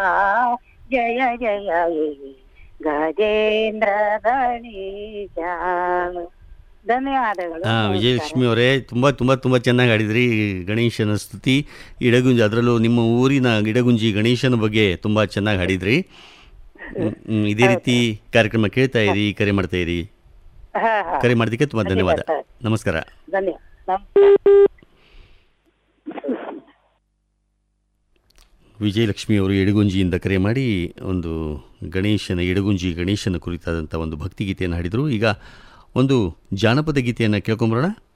ಜಯ ಜಯ ಹೇ ಗಜೇಂದ್ರ ಗಣೇಶ ಧನ್ಯವಾದಗಳು ಹಾಂ ವಿಜಯಲಕ್ಷ್ಮಿ ಅವರೇ ತುಂಬ ತುಂಬ ತುಂಬ ಚೆನ್ನಾಗಿ ಹಾಡಿದ್ರಿ ಗಣೇಶನ ಸ್ತುತಿ ಇಡಗುಂಜಿ ಅದರಲ್ಲೂ ನಿಮ್ಮ ಊರಿನ ಇಡಗುಂಜಿ ಗಣೇಶನ ಬಗ್ಗೆ ತುಂಬ ಚೆನ್ನಾಗಿ ಹಾಡಿದ್ರಿ ಹ್ಮ್, ಹ್ಮ್, ಇದೇ ರೀತಿ ಕಾರ್ಯಕ್ರಮ ಕೇಳ್ತಾ ಇರಿ ಕರೆ ಮಾಡ್ತಾ ಇರಿ ಹಾ ಹಾ ಕರೆ ಮಾಡೋದಕ್ಕೆ ತುಂಬ ಧನ್ಯವಾದ ಧನ್ಯವಾದ. ನಮಸ್ಕಾರ ಧನ್ಯ ನಮಸ್ಕಾರ ವಿಜಯಲಕ್ಷ್ಮಿ ಅವರು ಇಡಗುಂಜಿಯಿಂದ ಕರೆ ಮಾಡಿ ಒಂದು ಗಣೇಶನ ಇಡಗುಂಜಿ ಗಣೇಶನ ಕುರಿತಾದಂಥ ಒಂದು ಭಕ್ತಿಗೀತೆಯನ್ನು ಹಾಡಿದರು ಈಗ ಒಂದು ಜಾನಪದ ಗೀತೆಯನ್ನು ಕೇಳ್ಕೊಂಬರೋಣ